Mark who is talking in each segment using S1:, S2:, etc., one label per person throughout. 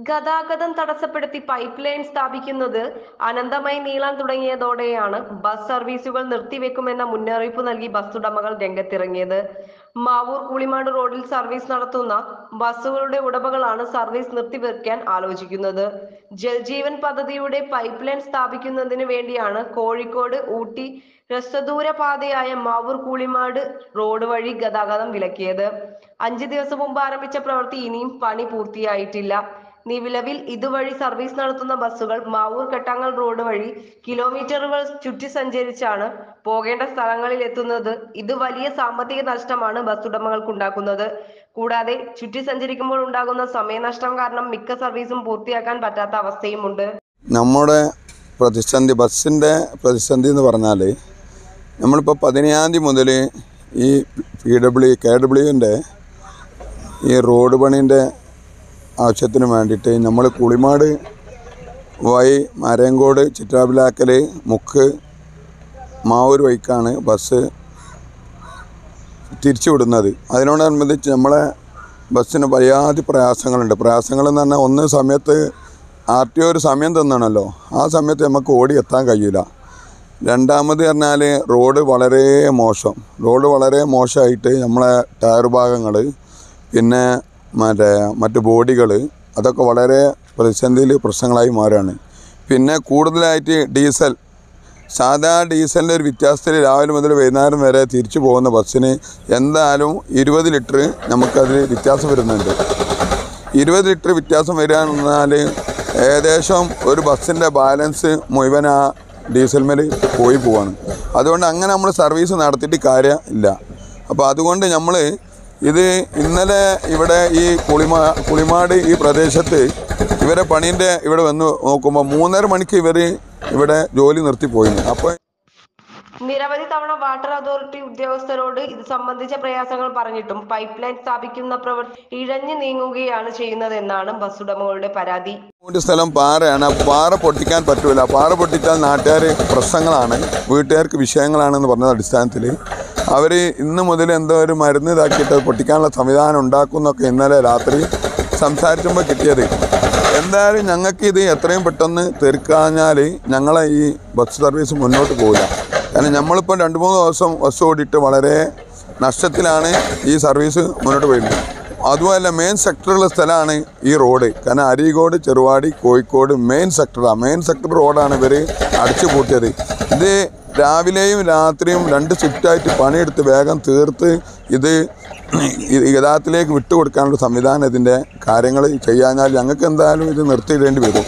S1: ഗതാഗതം തടസ്സപ്പെടുത്തി pipe line സ്ഥാപിക്കുന്നത് അനന്തമായി നീളാൻ തുടങ്ങിയതോടെയാണ് ബസ് സർവീസുകൾ നിർത്തിവെക്കുമെന്ന മുന്നറിയിപ്പ് നൽകി ബസ് ഉടമകൾ രംഗത്തിറങ്ങിയത് മാവൂർ കുളിമാട് റോഡിൽ സർവീസ് നടത്തുന്ന ബസ്സുകളുടെ ഉടമകളാണ് സർവീസ് നിർത്തിവെക്കാൻ ആലോചിക്കുന്നത് ജൽജീവൻ പദ്ധതിയുടെ പൈപ്പ് ലൈൻ സ്ഥാപിക്കുന്നതിന് വേണ്ടിയാണ് കോഴിക്കോട് ഊട്ടി ഹ്രസ്വദൂര പാതയായ മാവൂർ കൂളിമാട് റോഡ് വഴി ഗതാഗതം വിലക്കിയത് അഞ്ച് ദിവസം മുമ്പ് ആരംഭിച്ച പ്രവൃത്തി ഇനിയും പണി പൂർത്തിയായിട്ടില്ല നിലവിൽ ഇതുവഴി സർവീസ് നടത്തുന്ന ബസ്സുകൾ മാവൂർ കെട്ടാങ്ങൽ റോഡ് വഴി കിലോമീറ്ററുകൾ ചുറ്റി സഞ്ചരിച്ചാണ് പോകേണ്ട സ്ഥലങ്ങളിൽ എത്തുന്നത് ഇത് വലിയ സാമ്പത്തിക നഷ്ടമാണ് ബസ് ഉടമകൾക്കുണ്ടാക്കുന്നത് കൂടാതെ ചുറ്റി സഞ്ചരിക്കുമ്പോൾ ഉണ്ടാകുന്ന സമയനഷ്ടം കാരണം മിക്ക സർവീസും പൂർത്തിയാക്കാൻ പറ്റാത്ത അവസ്ഥയുമുണ്ട്
S2: നമ്മുടെ പ്രതിസന്ധി ബസ്സിൻ്റെ പ്രതിസന്ധി എന്ന് പറഞ്ഞാൽ നമ്മളിപ്പോൾ പതിനേഴാം തീയതി മുതൽ ഈ പി ഡബ്ല്യു കെ ഡബ്ല്യുവിൻ്റെ ഈ റോഡ് പണീൻ്റെ ആവശ്യത്തിന് വേണ്ടിയിട്ട് നമ്മൾ കുളിമാട് വഴി മരയങ്കോട് ചിറ്റാപ്പിലാക്കൽ മുക്ക് മാവൂർ വഴിക്കാണ് ബസ് തിരിച്ചു വിടുന്നത് അതിനോടനുബന്ധിച്ച് നമ്മളെ ബസ്സിന് പര്യാതി പ്രയാസങ്ങളുണ്ട് പ്രയാസങ്ങൾ എന്ന് പറഞ്ഞാൽ ഒന്ന് സമയത്ത് ആർ ടി ഒ ഒരു സമയം തന്നാണല്ലോ ആ സമയത്ത് നമുക്ക് ഓടി എത്താൻ കഴിയില്ല രണ്ടാമത് പറഞ്ഞാൽ റോഡ് വളരെ മോശം റോഡ് വളരെ മോശമായിട്ട് നമ്മളെ ടയർ ഭാഗങ്ങൾ പിന്നെ മറ്റേ മറ്റ് ബോഡികൾ അതൊക്കെ വളരെ പ്രതിസന്ധിയിൽ പ്രശ്നങ്ങളായി മാറുകയാണ് പിന്നെ കൂടുതലായിട്ട് ഡീസൽ സാധാ ഡീസലിൻ്റെ ഒരു വ്യത്യാസത്തിൽ രാവിലെ മുതൽ വൈകുന്നേരം വരെ തിരിച്ചു പോകുന്ന ബസ്സിന് എന്തായാലും ഇരുപത് ലിറ്റർ നമുക്കതിൽ വ്യത്യാസം വരുന്നുണ്ട് ഇരുപത് ലിറ്റർ വ്യത്യാസം വരിക എന്ന് പറഞ്ഞാൽ ഏകദേശം ഒരു ബസ്സിൻ്റെ ബാലൻസ് മുഴുവൻ ആ ഡീസൽ മേൽ പോയി പോവാണ് അതുകൊണ്ട് അങ്ങനെ നമ്മൾ സർവീസ് നടത്തിയിട്ട് കാര്യം ഇല്ല അപ്പോൾ അതുകൊണ്ട് നമ്മൾ ഇത് ഇന്നലെ ഇവിടെ ഈ കുളിമാ കുളിമാട് ഈ പ്രദേശത്ത് ഇവരെ പണീൻ്റെ ഇവിടെ വന്ന് നോക്കുമ്പോൾ മൂന്നര മണിക്ക് ഇവർ ഇവിടെ ജോലി നിർത്തിപ്പോയിന് അപ്പോൾ
S1: നിരവധി തവണ വാട്ടർ അതോറിറ്റി ഉദ്യോഗസ്ഥരോട് ഇത് സംബന്ധിച്ച പ്രയാസങ്ങൾ പറഞ്ഞിട്ടും പൈപ്പ് ലൈൻ സ്ഥാപിക്കുന്ന പ്രവൃത്തി ഇഴഞ്ഞു നീങ്ങുകയാണ് ചെയ്യുന്നതെന്നാണ് ബസ് ഉടമകളുടെ പരാതി
S2: ഒരു സ്ഥലം പാറയാണ് ആ പാറ പൊട്ടിക്കാൻ പറ്റൂല പാറ പൊട്ടിച്ചാൽ നാട്ടുകാർ പ്രശ്നങ്ങളാണ് വീട്ടുകാർക്ക് വിഷയങ്ങളാണെന്ന് പറഞ്ഞ അടിസ്ഥാനത്തിൽ അവർ ഇന്ന് മുതൽ എന്തോ ഒരു മരുന്ന് ഇതാക്കിയിട്ട് പൊട്ടിക്കാനുള്ള സംവിധാനം ഉണ്ടാക്കും എന്നൊക്കെ ഇന്നലെ രാത്രി സംസാരിക്കുമ്പോൾ കിട്ടിയത് എന്തായാലും ഞങ്ങൾക്ക് ഇത് എത്രയും പെട്ടെന്ന് തീർക്കാഞ്ഞാൽ ഞങ്ങളെ ഈ ബസ് സർവീസ് മുന്നോട്ട് പോകില്ല കാരണം നമ്മളിപ്പോൾ രണ്ട് മൂന്ന് ദിവസം ബസ് ഓടിയിട്ട് വളരെ നഷ്ടത്തിലാണ് ഈ സർവീസ് മുന്നോട്ട് പോയിരുന്നത് അതുമല്ല മെയിൻ സെക്ടറുള്ള സ്ഥലമാണ് ഈ റോഡ് കാരണം അരീക്കോട് ചെറുവാടി കോഴിക്കോട് മെയിൻ സെക്ടറാണ് മെയിൻ സെക്ടർ റോഡാണ് ഇവർ അടിച്ചു പൂട്ടിയത് ഇത് രാവിലെയും രാത്രിയും രണ്ട് ഷിഫ്റ്റായിട്ട് പണിയെടുത്ത് വേഗം തീർത്ത് ഇത് ഈ ഗതാഗതത്തിലേക്ക് വിട്ടുകൊടുക്കാനുള്ള സംവിധാനം ഇതിൻ്റെ കാര്യങ്ങൾ ചെയ്യാഞ്ഞാൽ ഞങ്ങൾക്ക് എന്തായാലും ഇത് നിർത്തിയിടേണ്ടി വരും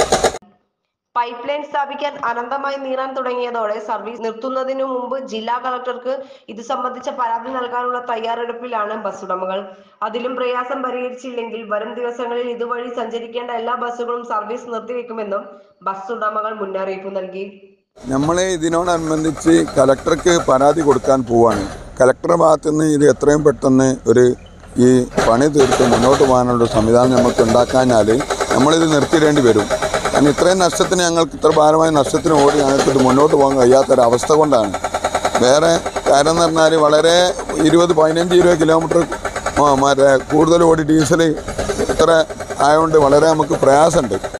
S1: പൈപ്പ് ലൈൻ സ്ഥാപിക്കാൻ അനന്തമായി നീറാൻ തുടങ്ങിയതോടെ സർവീസ് നിർത്തുന്നതിനു മുമ്പ് ജില്ലാ കളക്ടർക്ക് ഇത് സംബന്ധിച്ച പരാതി നൽകാനുള്ള തയ്യാറെടുപ്പിലാണ് ബസ് ഉടമകൾ അതിലും പ്രയാസം പരിഹരിച്ചില്ലെങ്കിൽ വരും ദിവസങ്ങളിൽ ഇതുവഴി സഞ്ചരിക്കേണ്ട എല്ലാ ബസ്സുകളും സർവീസ് നിർത്തിവെക്കുമെന്നും ബസ് ഉടമകൾ മുന്നറിയിപ്പ് നൽകി
S2: നമ്മൾ ഇതിനോടനുബന്ധിച്ച് കലക്ടർക്ക് പരാതി കൊടുക്കാൻ പോവാണ് കലക്ടറുടെ ഭാഗത്തു നിന്ന് ഇത് എത്രയും പെട്ടെന്ന് ഒരു ഈ പണി തീർത്ത് മുന്നോട്ട് പോകാനുള്ള സംവിധാനം നമുക്ക് ഉണ്ടാക്കാഞ്ഞാൽ നമ്മളിത് നിർത്തിയിടേണ്ടി വരും കാരണം ഇത്രയും നഷ്ടത്തിന് ഞങ്ങൾക്ക് ഇത്ര ഭാരമായ നഷ്ടത്തിന് ഓടി ഞങ്ങൾക്ക് ഇത് മുന്നോട്ട് പോകാൻ കഴിയാത്തൊരവസ്ഥ കൊണ്ടാണ് വേറെ കാര്യം എന്ന് പറഞ്ഞാൽ വളരെ ഇരുപത് പതിനഞ്ച് ഇരുപത് കിലോമീറ്റർ മറ്റേ കൂടുതൽ ഓടി ഡീസൽ ഇത്ര ആയതുകൊണ്ട് വളരെ നമുക്ക് പ്രയാസമുണ്ട്